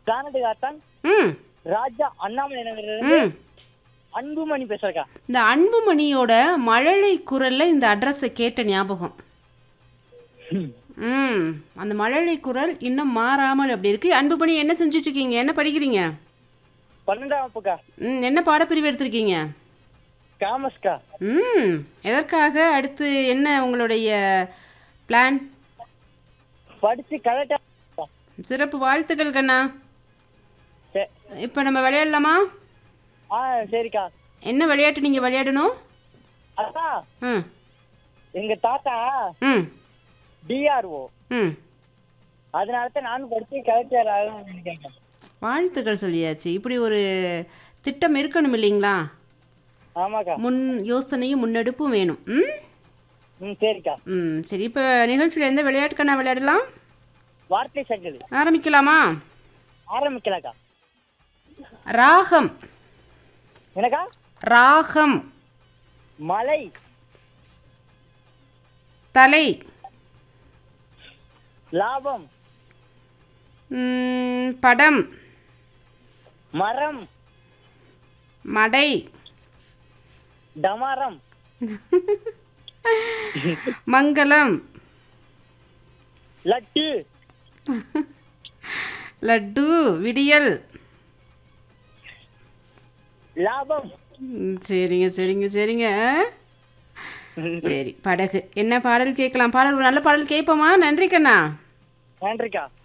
கானடு காத்தான் ம் ராஜா அண்ணாமலை நகர் ம் அன்புமணி பேசுறக்கா இந்த அன்புமணியோட மழலை குரல்ல இந்த அட்ரஸை கேட்ட ஞாபகம் ம் அந்த மழலை குரல் இன்னும் மாறாமல் அப்படி இருக்கு அன்புமணி என்ன செஞ்சுட்டு இருக்கீங்க என்ன படிக்கிறீங்க பன்னெண்டாம் வகுப்புக்கா ம் என்ன பாடப்பிரிவு எடுத்திருக்கீங்க காமஸ்கா ம் எதற்காக அடுத்து என்ன உங்களுடைய பிளான் படிச்சு கரெக்டா சிறப்பு வாழ்த்துக்கள் கண்ணா சே- இப்போ நம்ம விளையாடலாமா ஆ சரிக்கா என்ன விளையாட்டு நீங்கள் விளையாடணும் அதான் ம் எங்க தாத்தா ம் டிஆர்ஓ ம் அதனால தான் நானும் படிச்சு கலெக்டர் ஆகணும்னு நினைக்கிறேன் வாழ்த்துக்கள் சொல்லியாச்சு இப்படி ஒரு திட்டம் இருக்கணும் இல்லைங்களா ஆமாக்கா முன் யோசனையும் முன்னெடுப்பும் வேணும் ம் ம் சரிக்கா ம் சரி இப்போ நிகழ்ச்சியில் எந்த விளையாட்டுக்கு நான் விளையாடலாம் வார்த்தை சங்கிலி ஆரம்பிக்கலாமா ஆரம்பிக்கலாக்கா ராகம் எனக்கா ராகம் மலை தலை லாபம் ம், படம் மரம் மடை டமாரம் மங்களம் லட்டு லட்டு விடியல் லாபம் ம், சரிங்க சரிங்க சரிங்க சரி படகு என்ன பாடல் கேட்கலாம் பாடல் ஒரு நல்ல பாடல் கேட்போமா நன்றி கண்ணா நன்றிக்கா